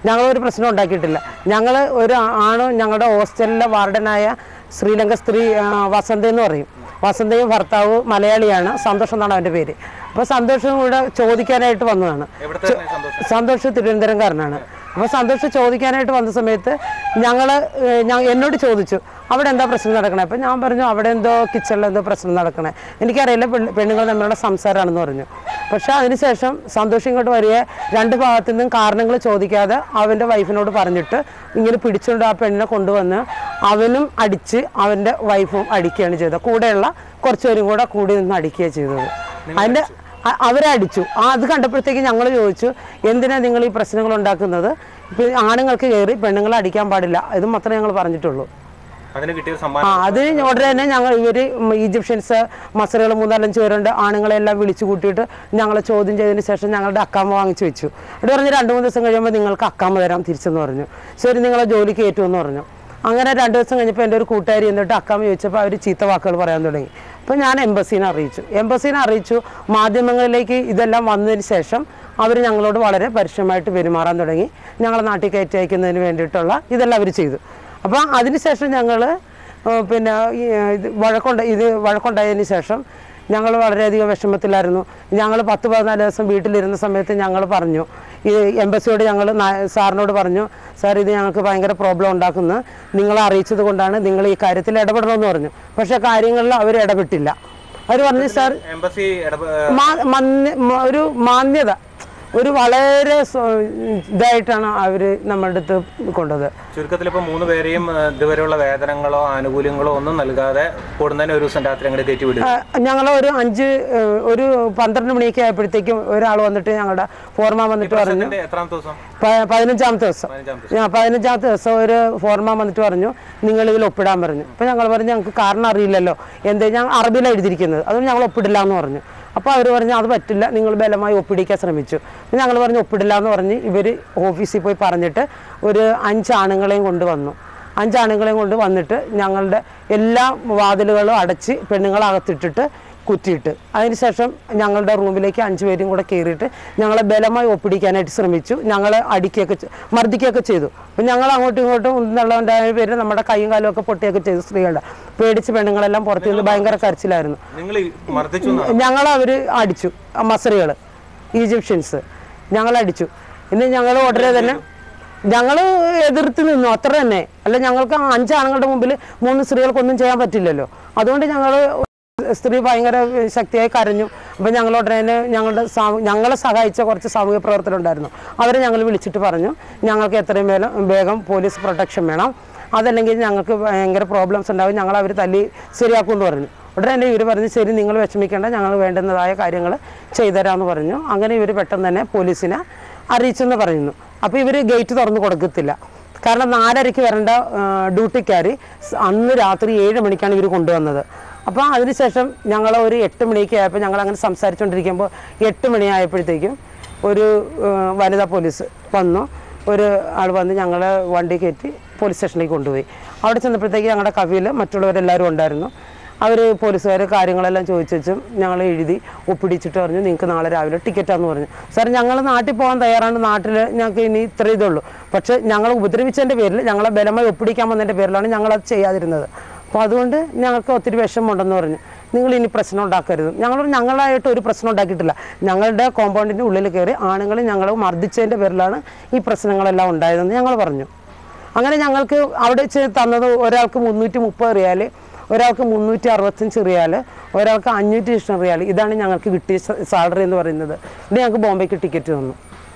ഞങ്ങളൊരു പ്രശ്നം ഉണ്ടാക്കിയിട്ടില്ല ഞങ്ങൾ ഒരു ആണ് ഞങ്ങളുടെ ഹോസ്റ്റലിലെ വാർഡനായ ശ്രീലങ്ക സ്ത്രീ ആ, വസന്ത എന്ന് പറയും വസന്തയും ഭർത്താവ് മലയാളിയാണ് സന്തോഷം എന്നാണ് അവൻ്റെ പേര് അപ്പോൾ സന്തോഷം കൂടെ ചോദിക്കാനായിട്ട് വന്നതാണ് ചോ- സന്തോഷ് തിരുവനന്തപുരംകാരനാണ് അപ്പോൾ സന്തോഷ് ചോദിക്കാനായിട്ട് വന്ന സമയത്ത് ഞങ്ങൾ എന്നോട് ചോദിച്ചു അവിടെ എന്താ പ്രശ്നം നടക്കണേ അപ്പോൾ ഞാൻ പറഞ്ഞു അവിടെ എന്തോ കിച്ചണിൽ എന്തോ പ്രശ്നം നടക്കണേ എനിക്കറിയില്ല പെണ്ണ് പെണ്ണുങ്ങൾ തമ്മിലുള്ള സംസാരമാണെന്ന് പറഞ്ഞു പക്ഷേ അതിനുശേഷം സന്തോഷം ഇങ്ങോട്ട് വരിക രണ്ട് ഭാഗത്തു നിന്നും കാരണങ്ങൾ ചോദിക്കാതെ അവൻ്റെ വൈഫിനോട് പറഞ്ഞിട്ട് ഇങ്ങനെ പിടിച്ചുകൊണ്ട് ആ പെണ്ണിനെ കൊണ്ടുവന്ന് അവനും അടിച്ച് അവൻ്റെ വൈഫും അടിക്കുകയാണ് ചെയ്തത് കൂടെയുള്ള കുറച്ചുപേരും കൂടെ കൂടി നിന്ന് അടിക്കുകയാണ് ചെയ്തത് അതിൻ്റെ അ- അവരെ അടിച്ചു ആ അത് കണ്ടപ്പോഴത്തേക്ക് ഞങ്ങൾ ചോദിച്ചു എന്തിനാ നിങ്ങൾ ഈ പ്രശ്നങ്ങൾ ഉണ്ടാക്കുന്നത് ഇപ്പം ആണുങ്ങൾക്ക് കയറി പെണ്ണുങ്ങളെ അടിക്കാൻ പാടില്ല ഇത് മാത്രമേ ഞങ്ങൾ പറഞ്ഞിട്ടുള്ളൂ അതിന് കിട്ടിയ ആ സമ്മാനം അത് ഉടനെ തന്നെ ഞങ്ങൾ ഇവർ ഈജിപ്ഷ്യൻസ് മസറുകൾ മൂന്നാലഞ്ച് പേരുണ്ട് ആണുങ്ങളെല്ലാം വിളിച്ചു കൂട്ടിയിട്ട് ഞങ്ങളെ ചോദ്യം ചെയ്തതിന് ശേഷം ഞങ്ങളുടെ അക്കാമ വാങ്ങിച്ചു വെച്ചു ഇവിടെ പറഞ്ഞ് രണ്ട് മൂന്ന് ദിവസം കഴിയുമ്പോൾ നിങ്ങൾക്ക് അക്കാമ തരാം തിരിച്ചെന്ന് പറഞ്ഞു ശരി നിങ്ങളെ ജോലിക്ക് കയറ്റുമെന്ന് പറഞ്ഞു അങ്ങനെ രണ്ട് ദിവസം കഴിഞ്ഞപ്പോൾ എൻ്റെ ഒരു കൂട്ടുകാരി എന്നിട്ട് അക്കാമ ചോദിച്ചപ്പോൾ അവർ ചീത്ത വാക്കുകൾ പറയാൻ തുടങ്ങി അപ്പോൾ ഞാൻ എംബസീനെ അറിയിച്ചു എംബസീനെ അറിയിച്ചു മാധ്യമങ്ങളിലേക്ക് ഇതെല്ലാം വന്നതിന് ശേഷം അവർ ഞങ്ങളോട് വളരെ പരുഷമായിട്ട് പെരുമാറാൻ തുടങ്ങി ഞങ്ങളെ നാട്ടിൽ കയറ്റി അയക്കുന്നതിന് വേണ്ടിയിട്ടുള്ള ഇതെല്ലാം അവർ ചെയ്തു അപ്പോൾ അതിനുശേഷം ഞങ്ങൾ പിന്നെ ഈ, ഇത് വഴക്കുണ്ട ഇത് വഴക്കുണ്ടായതിന് ശേഷം ഞങ്ങൾ വളരെയധികം വിഷമത്തിലായിരുന്നു ഞങ്ങൾ പത്ത് പതിനാല് ദിവസം വീട്ടിലിരുന്ന സമയത്ത് ഞങ്ങൾ പറഞ്ഞു ഈ എംബസിയോട് ഞങ്ങൾ സാറിനോട് പറഞ്ഞു സാർ ഇത് ഞങ്ങൾക്ക് ഭയങ്കര പ്രോബ്ലം ഉണ്ടാക്കുന്നു നിങ്ങളെ അറിയിച്ചത് കൊണ്ടാണ് നിങ്ങൾ ഈ കാര്യത്തിൽ ഇടപെടണമെന്ന് പറഞ്ഞു പക്ഷേ കാര്യങ്ങളിൽ അവർ ഇടപെട്ടില്ല അവർ പറഞ്ഞു സാർ എംബസി ഇടപെ- മാ- മന്യ- മ- ഒരു മാന്യത ഒരു വളരെ സ്വ- ഇതായിട്ടാണ് അവർ നമ്മുടെ അടുത്ത് കൊണ്ടത് ചുരുക്കത്തിൽ ഇപ്പൊ മൂന്ന് പേരെയും ഏഹ്, ഇതുവരെയുള്ള വേതനങ്ങളോ ആനുകൂല്യങ്ങളോ ഒന്നും നൽകാതെ കൊടുന്നതിന് ഒരു ദിവസം രാത്രി അങ്ങോട്ട് കയറ്റി വിടും ഞങ്ങൾ ഒരു അഞ്ച് ഏഹ്, ഒരു പന്ത്രണ്ട് മണിയൊക്കെ ആയപ്പോഴത്തേക്കും ഒരാൾ വന്നിട്ട് ഞങ്ങളുടെ ഫോർമ വന്നിട്ട് പറഞ്ഞു ഇതിന്റെ എത്രാമത്തെ ദിവസം പ- പതിനഞ്ചാമത്തെ ദിവസം പതിനഞ്ചാമത്തെ ഞാൻ പതിനഞ്ചാമത്തെ ദിവസം ഒരു ഫോർമ വന്നിട്ട് പറഞ്ഞു നിങ്ങൾ ഇതിൽ ഒപ്പിടാൻ പറഞ്ഞു അപ്പോൾ ഞങ്ങൾ പറഞ്ഞു ഞങ്ങൾക്ക് കാരണം അറിയില്ലല്ലോ എന്ത് ഞാൻ അറബിയിലാണ് എഴുതിയിരിക്കുന്നത് അതുകൊണ്ട് ഞങ്ങൾ ഒപ്പിടില്ല എന്ന് പറഞ്ഞു അപ്പോൾ അവർ പറഞ്ഞു അത് പറ്റില്ല നിങ്ങൾ ബലമായി ഒപ്പിടിക്കാൻ ശ്രമിച്ചു അപ്പോൾ ഞങ്ങൾ പറഞ്ഞു ഒപ്പിടില്ല എന്ന് പറഞ്ഞ് ഇവർ ഓഫീസിൽ പോയി പറഞ്ഞിട്ട് ഒരു അഞ്ച് ആണുങ്ങളെയും കൊണ്ടുവന്നു അഞ്ചാണുങ്ങളെയും കൊണ്ട് വന്നിട്ട് ഞങ്ങളുടെ എല്ലാ വാതിലുകളും അടച്ച് പെണ്ണുങ്ങളെ അകത്തിട്ടിട്ട് കുറ്റിയിട്ട് അതിനുശേഷം ഞങ്ങളുടെ റൂമിലേക്ക് അഞ്ച് പേരും കൂടെ കയറിയിട്ട് ഞങ്ങളെ ബലമായി ഒപ്പിടിക്കാനായിട്ട് ശ്രമിച്ചു ഞങ്ങളെ അടിക്കുകയൊക്കെ ചെ- മർദ്ദിക്കുകയൊക്കെ ചെയ്തു അപ്പം ഞങ്ങൾ അങ്ങോട്ടും ഇങ്ങോട്ടും ഉള്ളവൻ്റെ പേര് നമ്മുടെ കൈയും കാലും ഒക്കെ പൊട്ടിയൊക്കെ ചെയ്തു സ്ത്രീകളുടെ പേടിച്ച് പെണ്ണുങ്ങളെല്ലാം പുറത്തു നിന്ന് ഭയങ്കര കരച്ചിലായിരുന്നു നിങ്ങൾ മർദ്ദിച്ചു എന്നാണോ? ഞങ്ങൾ അവർ അടിച്ചു മസറികൾ ഈജിപ്ഷ്യൻസ് ഞങ്ങൾ അടിച്ചു ഇന്ന് ഞങ്ങൾ ഉടനെ തന്നെ ഞങ്ങൾ എതിർത്ത് നിന്നു അത്ര തന്നെ അല്ല ഞങ്ങൾക്ക് ആ അഞ്ചാണുങ്ങളുടെ മുമ്പിൽ മൂന്ന് സ്ത്രീകൾക്കൊന്നും ചെയ്യാൻ പറ്റില്ലല്ലോ അതുകൊണ്ട് ഞങ്ങൾ സ്ത്രീ ഭയങ്കര ശക്തിയായി കരഞ്ഞു അപ്പം ഞങ്ങൾ ഉടനെ തന്നെ ഞങ്ങളുടെ സാമൂ- ഞങ്ങളെ സഹായിച്ച കുറച്ച് സാമൂഹ്യ പ്രവർത്തകരുണ്ടായിരുന്നു അവരെ ഞങ്ങൾ വിളിച്ചിട്ട് പറഞ്ഞു ഞങ്ങൾക്ക് എത്രയും വേഗം വേഗം പോലീസ് പ്രൊട്ടക്ഷൻ വേണം അതല്ലെങ്കിൽ ഞങ്ങൾക്ക് ഭയങ്കര പ്രോബ്ലംസ് ഉണ്ടാവും ഞങ്ങൾ അവർ തല്ലി ശരിയാക്കുമെന്ന് പറഞ്ഞു ഉടനെ തന്നെ ഇവർ പറഞ്ഞു ശരി നിങ്ങൾ വിഷമിക്കേണ്ട ഞങ്ങൾ വേണ്ടുന്നതായ കാര്യങ്ങൾ ചെയ്തുതരാമെന്ന് പറഞ്ഞു അങ്ങനെ ഇവർ പെട്ടെന്ന് തന്നെ പോലീസിനെ അറിയിച്ചെന്ന് പറയുന്നു അപ്പോൾ ഇവർ ഗേറ്റ് തുറന്ന് കൊടുക്കത്തില്ല കാരണം നാലരയ്ക്ക് വരേണ്ട ആ, ഡ്യൂട്ടിക്കാർ സ് അന്ന് രാത്രി ഏഴ് മണിക്കാണ് ഇവർ കൊണ്ടുവന്നത് അപ്പോൾ അതിനുശേഷം ഞങ്ങൾ ഒരു എട്ട് മണിയൊക്കെ ആയപ്പോൾ ഞങ്ങൾ അങ്ങനെ സംസാരിച്ചുകൊണ്ടിരിക്കുമ്പോൾ എട്ട് മണിയായപ്പോഴത്തേക്കും ഒരു ആ, വനിതാ പോലീസ് വന്നു ഒരു ആൾ വന്ന് ഞങ്ങളെ വണ്ടി കയറ്റി പോലീസ് സ്റ്റേഷനിലേക്ക് കൊണ്ടുപോയി അവിടെ ചെന്നപ്പോഴത്തേക്ക് ഞങ്ങളുടെ കവിയിൽ മറ്റുള്ളവരെല്ലാവരും ഉണ്ടായിരുന്നു അവർ പോലീസുകാർ കാര്യങ്ങളെല്ലാം ചോദിച്ചു വെച്ചും ഞങ്ങൾ എഴുതി ഒപ്പിടിച്ചിട്ട് പറഞ്ഞു നിങ്ങൾക്ക് നാളെ രാവിലെ ടിക്കറ്റാന്ന് പറഞ്ഞു സാർ ഞങ്ങൾ നാട്ടിൽ പോകാൻ തയ്യാറാണ് നാട്ടിൽ ഞങ്ങൾക്ക് ഇനി ഇത്ര ഇതുള്ളൂ പക്ഷേ ഞങ്ങൾ ഉപദ്രവിച്ചതിൻ്റെ പേരിൽ ഞങ്ങളെ ബലമായി ഒപ്പിടിക്കാൻ വന്നതിൻ്റെ പേരിലാണ് ഞങ്ങളത് ചെയ്യാതിരുന്നത് അപ്പോൾ അതുകൊണ്ട് ഞങ്ങൾക്ക് ഒത്തിരി വിഷമമുണ്ടെന്ന് പറഞ്ഞു നിങ്ങൾ ഇനി പ്രശ്നം ഉണ്ടാക്കരുത് ഞങ്ങൾ ഞങ്ങളായിട്ട് ഒരു പ്രശ്നം ഉണ്ടാക്കിയിട്ടില്ല ഞങ്ങളുടെ കോമ്പൗണ്ടിൻ്റെ ഉള്ളിൽ കയറി ആണുങ്ങൾ ഞങ്ങൾ മർദ്ദിച്ചതിൻ്റെ പേരിലാണ് ഈ പ്രശ്നങ്ങളെല്ലാം ഉണ്ടായതെന്ന് ഞങ്ങൾ പറഞ്ഞു അങ്ങനെ ഞങ്ങൾക്ക് അവിടെ ചെ- തന്നത് ഒരാൾക്ക് മുന്നൂറ്റി മുപ്പത് റിയാൽ ഒരാൾക്ക് മുന്നൂറ്റി അറുപത്തഞ്ച് റിയാൽ ഒരാൾക്ക് അഞ്ഞൂറ്റി ഇഷ്ടം റിയാൽ ഇതാണ് ഞങ്ങൾക്ക് കിട്ടിയ സാലറി എന്ന് പറയുന്നത് ഇത് ഞങ്ങൾക്ക് ബോംബെക്ക് ടിക്കറ്റ് തന്നു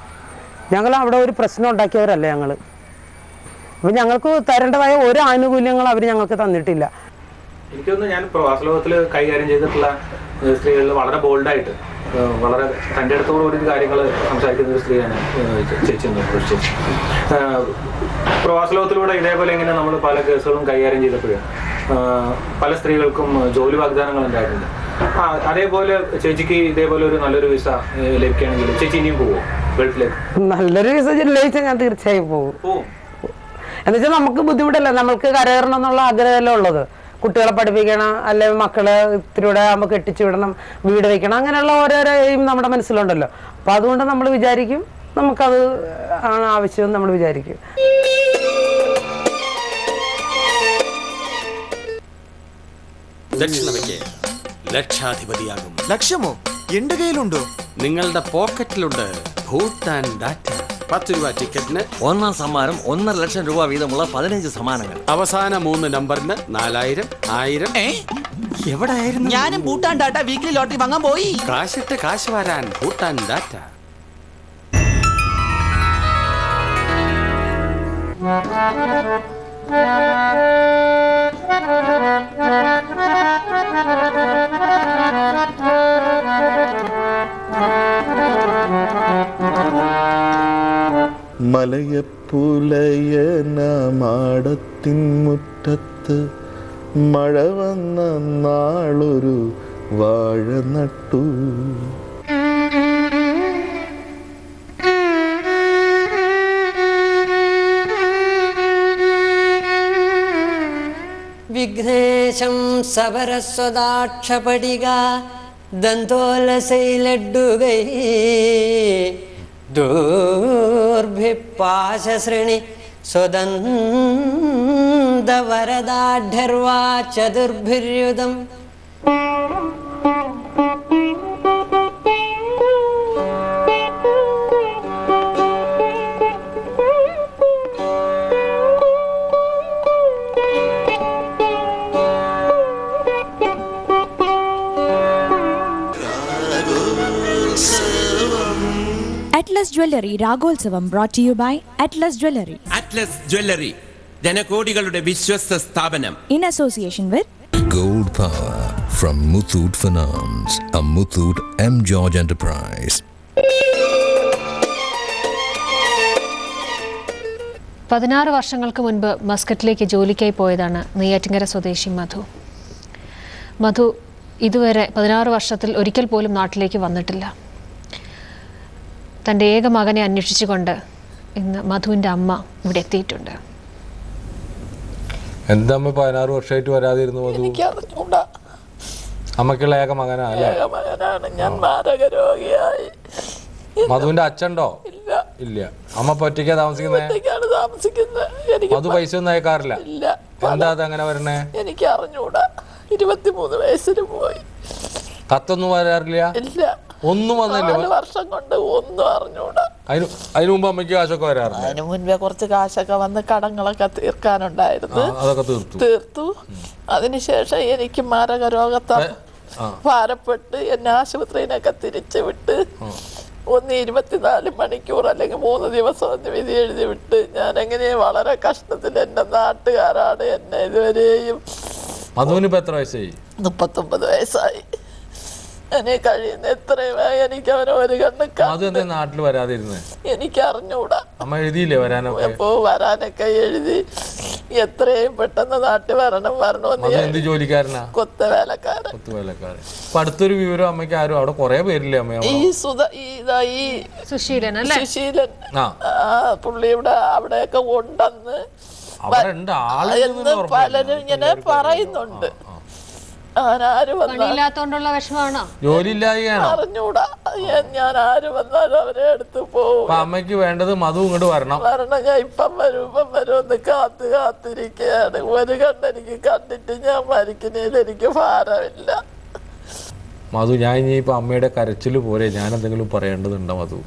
ഞങ്ങൾ അവിടെ ഒരു പ്രശ്നം ഉണ്ടാക്കിയവരല്ല ഞങ്ങൾ അപ്പം ഞങ്ങൾക്ക് തരേണ്ടതായ ഒരു ആനുകൂല്യങ്ങൾ അവർ ഞങ്ങൾക്ക് തന്നിട്ടില്ല എനിക്ക് തോന്നുന്നു ഞാൻ പ്രവാസ ലോകത്തിൽ കൈകാര്യം ചെയ്തിട്ടുള്ള ഏഹ്, സ്ത്രീകളിൽ വളരെ ബോൾഡായിട്ട് ഏഹ്, വളരെ തൻ്റെ അടുത്തോടു കൂടി കാര്യങ്ങൾ സംസാരിക്കുന്ന ഒരു സ്ത്രീയാണ് ഏഹ്, ചേ- ചേച്ചി എന്ന് പറയുന്നത് ചേച്ചി ഏഹ്, പ്രവാസ ലോകത്തിലൂടെ ഇതേപോലെ ഇങ്ങനെ നമ്മൾ പല കേസുകളും കൈകാര്യം ചെയ്തപ്പോൾ പല സ്ത്രീകൾക്കും ജോലി വാഗ്ദാനങ്ങൾ ഉണ്ടായിട്ടുണ്ട് ആ, അതേപോലെ ചേച്ചിക്ക് ഇതേപോലെ ഒരു നല്ലൊരു വിസ ഏഹ്, ലഭിക്കുകയാണെങ്കിൽ ചേച്ചി ഇനിയും പോവോ ഗൾഫിലേക്ക് നല്ലൊരു വിസ ലഭിച്ചാൽ ഞാൻ തീർച്ചയായും പോകും പോവും എന്നുവെച്ചാൽ നമുക്ക് ബുദ്ധിമുട്ടല്ല നമുക്ക് കരകയറണം എന്നുള്ള ആഗ്രഹമല്ലേ ഉള്ളത് കുട്ടികളെ പഠിപ്പിക്കണം അല്ലെങ്കിൽ മക്കളെ ഇത്തിരിയുടെ ആകുമ്പോൾ കെട്ടിച്ചു വിടണം വീട് വെക്കണം അങ്ങനെയുള്ള ഓരോരോ എയിം നമ്മുടെ മനസ്സിലുണ്ടല്ലോ അപ്പോൾ അതുകൊണ്ട് നമ്മൾ വിചാരിക്കും നമുക്കത് ആണ് ആവശ്യമെന്ന് നമ്മൾ വിചാരിക്കും ദക്ഷിണ വയ്ക്ക് ലക്ഷാധിപതിയാകും ലക്ഷ്യമോ എന്റെ കയ്യിലുണ്ടോ നിങ്ങളുടെ പോക്കറ്റിലുണ്ട് ഭൂട്ടാൻ ഡാറ്റ പത്ത് രൂപ ടിക്കറ്റിന് ഒന്നാം സമ്മാനം ഒന്നര ലക്ഷം രൂപ വീതമുള്ള പതിനഞ്ച് സമ്മാനങ്ങൾ അവസാന മൂന്ന് നമ്പറിന് നാലായിരം ആയിരം എവിടെയായിരുന്നു ഞാനും ഭൂട്ടാൻ ഡാറ്റ വീക്കിലി ലോട്ടറി വാങ്ങാൻ പോയി കാശിട്ട് കാശ് വരാൻ ഭൂട്ടാൻ ഡാറ്റ മലയപ്പുലയനമാടത്തിൻ മുറ്റത്ത് മഴ വന്ന നാളൊരു വാഴ നട്ടു വിഘ്നേശം സബരസ്വദാക്ഷപടിക ദന്തോലസൈലഡുകൈ ദൂർഭിപാശശ്രണി സ്വദന്തവരദാഢ്യർവാ ചതുർഭിര്യുതം Atlas jewellery Ragotsavam brought to you by Atlas jewellery Atlas jewellery ജനകോടികളുടെ വിശ്വസ്ത സ്ഥാപനം in association with Gold Power from Muthoot Finance, a Muthoot M. George enterprise. പതിനാറ് വർഷങ്ങൾക്ക് മുൻപ് മസ്കറ്റിലേക്ക് ജോലിക്കായി പോയതാണ് നെയ്യാറ്റിങ്കര സ്വദേശി മധു മധു ഇതുവരെ പതിനാറ് വർഷത്തിൽ ഒരിക്കൽ പോലും നാട്ടിലേക്ക് വന്നിട്ടില്ല തൻ്റെ ഏക മകനെ അന്വേഷിച്ചുകൊണ്ട് ഇന്ന് മധുവിൻ്റെ അമ്മ ഇവിടെ എത്തിയിട്ടുണ്ട് എന്താ അമ്മ പതിനാറ് വർഷമായിട്ട് വരാതിരുന്നു മധു എനിക്കറിഞ്ഞൂടാ അമ്മക്കുള്ള ഏക മകനാ അല്ലേ മകനാണ് ഞാൻ മാരക രോഗിയായി മധുവിന്റെ അച്ഛണ്ടോ ഇല്ല ഇല്ല അമ്മ ഇപ്പൊ ഒറ്റയ്ക്കാ താമസിക്കുന്നേ ഒറ്റയ്ക്കാണ് താമസിക്കുന്നത് എനിക്ക് മധു പൈസ ഒന്നും അയക്കാറില്ല ഇല്ല എന്താ അത് അങ്ങനെ വരണേ എനിക്ക് അറിഞ്ഞൂടാ ഇരുപത്തിമൂന്ന് വയസ്സിന് പോയി കത്തൊന്നും വരാറില്ല ഇല്ല ഒന്നും വന്നില്ല നാല് വർഷം കൊണ്ട് ഒന്നും അറിഞ്ഞൂടാ അതിന് അതിന് മുമ്പ് അമ്മയ്ക്ക് കാശൊക്കെ വരാറില്ല അതിന് മുൻപേ കുറച്ച് കാശൊക്കെ വന്ന് കടങ്ങളൊക്കെ തീർക്കാനുണ്ടായിരുന്നു ആ, അതൊക്കെ തീർത്തു തീർത്തു അതിനുശേഷം എനിക്ക് മാരക രോഗത്താൽ ആ. ഭാരപ്പെട്ട് എന്നെ ആശുപത്രിയിലൊക്കെ തിരിച്ചു വിട്ട് ഒന്ന് ഇരുപത്തിനാല് മണിക്കൂർ അല്ലെങ്കിൽ മൂന്ന് ദിവസം ഒന്ന് വിധി എഴുതി വിട്ട് ഞാൻ എങ്ങനെ വളരെ കഷ്ടത്തിൽ എൻ്റെ നാട്ടുകാരാണ് എന്നെ ഇതുവരെയും മധുവിന് ഇപ്പൊ എത്ര വയസ്സായി മുപ്പത്തൊമ്പത് വയസ്സായി എന്നെ കഴിയുന്ന എത്രയും വേഗം എനിക്ക് അവനെ ഒരു കണ്ണ് മധു എന്താ നാട്ടിൽ വരാതിരുന്നേ എനിക്ക് അറിഞ്ഞൂടാ അമ്മ എഴുതിയില്ലേ വരാനൊക്കെ എപ്പോ വരാനൊക്കെ എഴുതി എത്രയും പെട്ടെന്ന് നാട്ടിൽ വരണം വരണമെന്ന് മധു ഞാൻ എന്ത് ജോലിക്കാരനാ കൊത്ത വേലക്കാരൻ കൊത്തുവേലക്കാരൻ അപ്പൊ അടുത്തൊരു വിവരം അമ്മയ്ക്ക് ആരും അവിടെ കുറെ പേരില്ലേ അമ്മ ഈ സുധ ഈ ഇതാ ഈ സുശീലൻ അല്ലേ സുശീലൻ ആ ആ പുള്ളി ഇവിടെ അവിടെയൊക്കെ ഉണ്ടെന്ന് അവിടെ ഉണ്ട് ആളുണ്ടെന്ന് എന്ന് പലരും ഇങ്ങനെ പറയുന്നുണ്ട് ഞാൻ ആര് വന്നാലും പണിയില്ലാത്തോണ്ടുള്ള വിഷമമാണോ ജോലി ഇല്ലാതെയാണോ അറിഞ്ഞൂടാ ഞാൻ- ഞാൻ ആര് വന്നാലും അവരെ അടുത്ത് പോവും അപ്പൊ അമ്മയ്ക്ക് വേണ്ടത് മധു ഇങ്ങോട്ട് വരണം വരണം ഞാൻ ഇപ്പം വരും ഇപ്പം വരും ഒന്ന് കാത്ത് കാത്തിരിക്കുകയാണ് ഒരു കണ്ണെനിക്ക് കണ്ടിട്ട് ഞാൻ മരിക്കുന്നതിൽ എനിക്ക് ഭാരമില്ല മധു ഞാൻ ഇനി ഇപ്പൊ അമ്മയുടെ കരച്ചിൽ പോരെ ഞാൻ എന്തെങ്കിലും പറയേണ്ടതുണ്ടോ മധു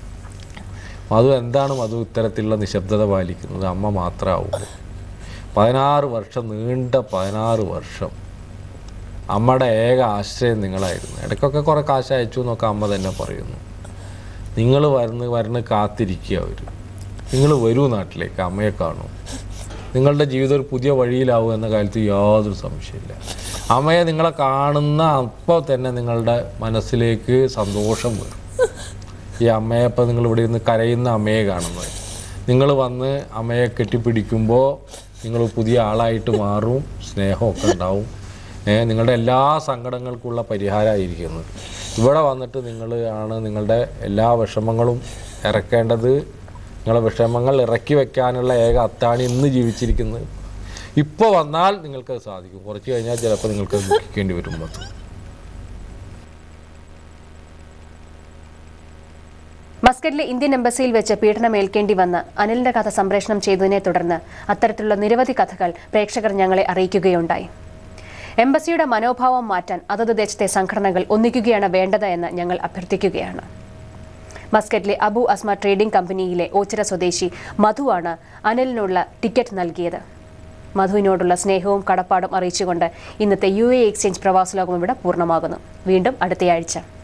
മധു എന്താണ് മധു ഇത്തരത്തിലുള്ള നിശബ്ദത പാലിക്കുന്നത് അമ്മ മാത്രമാവും പതിനാറ് വർഷം നീണ്ട പതിനാറ് വർഷം അമ്മയുടെ ഏക ആശ്രയം നിങ്ങളായിരുന്നു ഇടയ്ക്കൊക്കെ കുറേ കാശ് അയച്ചു എന്നൊക്കെ അമ്മ തന്നെ പറയുന്നു നിങ്ങൾ വരുന്ന വരുന്ന കാത്തിരിക്കുക അവർ നിങ്ങൾ വരൂ നാട്ടിലേക്ക് അമ്മയെ കാണൂ നിങ്ങളുടെ ജീവിതം ഒരു പുതിയ വഴിയിലാവും എന്ന കാര്യത്തിൽ യാതൊരു സംശയമില്ല അമ്മയെ നിങ്ങളെ കാണുന്ന അപ്പോൾ തന്നെ നിങ്ങളുടെ മനസ്സിലേക്ക് സന്തോഷം വരും ഈ അമ്മയെ ഇപ്പം നിങ്ങൾ ഇവിടെ ഇരുന്ന് കരയുന്ന അമ്മയെ കാണുന്നത് നിങ്ങൾ വന്ന് അമ്മയെ കെട്ടിപ്പിടിക്കുമ്പോൾ നിങ്ങൾ പുതിയ ആളായിട്ട് മാറും സ്നേഹമൊക്കെ ഉണ്ടാവും ഏ, നിങ്ങളുടെ എല്ലാ സങ്കടങ്ങൾക്കുള്ള പരിഹാരമായിരിക്കുന്നത് ഇവിടെ വന്നിട്ട് നിങ്ങൾ ആണ് നിങ്ങളുടെ എല്ലാ വിഷമങ്ങളും ഇറക്കേണ്ടത് നിങ്ങളെ വിഷമങ്ങൾ ഇറക്കി വെക്കാനുള്ള ഏക അത്താണി ഇന്ന് ജീവിച്ചിരിക്കുന്നത് ഇപ്പോൾ വന്നാൽ നിങ്ങൾക്കത് സാധിക്കും കുറച്ച് കഴിഞ്ഞാൽ ചിലപ്പോൾ നിങ്ങൾക്ക് ദുഃഖിക്കേണ്ടി വരും മൊത്തം മസ്കറ്റിലെ ഇന്ത്യൻ എംബസിയിൽ വെച്ച് പീഡനമേൽക്കേണ്ടി വന്ന് അനിലിന്റെ കഥ സംപ്രേഷണം ചെയ്തതിനെ തുടർന്ന് അത്തരത്തിലുള്ള നിരവധി കഥകൾ പ്രേക്ഷകർ ഞങ്ങളെ അറിയിക്കുകയുണ്ടായി എംബസിയുടെ മനോഭാവം മാറ്റാൻ അതത് ദേശത്തെ സംഘടനകൾ ഒന്നിക്കുകയാണ് വേണ്ടത് എന്ന് ഞങ്ങൾ അഭ്യർത്ഥിക്കുകയാണ് മസ്കറ്റിലെ അബു അസ്മ ട്രേഡിംഗ് കമ്പനിയിലെ ഓച്ചിറ സ്വദേശി മധുവാണ് അനിലിനുള്ള ടിക്കറ്റ് നൽകിയത് മധുവിനോടുള്ള സ്നേഹവും കടപ്പാടും അറിയിച്ചുകൊണ്ട് ഇന്നത്തെ യു എ എക്സ്ചേഞ്ച് പ്രവാസ ലോകം ഇവിടെ പൂർണ്ണമാകുന്നു വീണ്ടും അടുത്തയാഴ്ച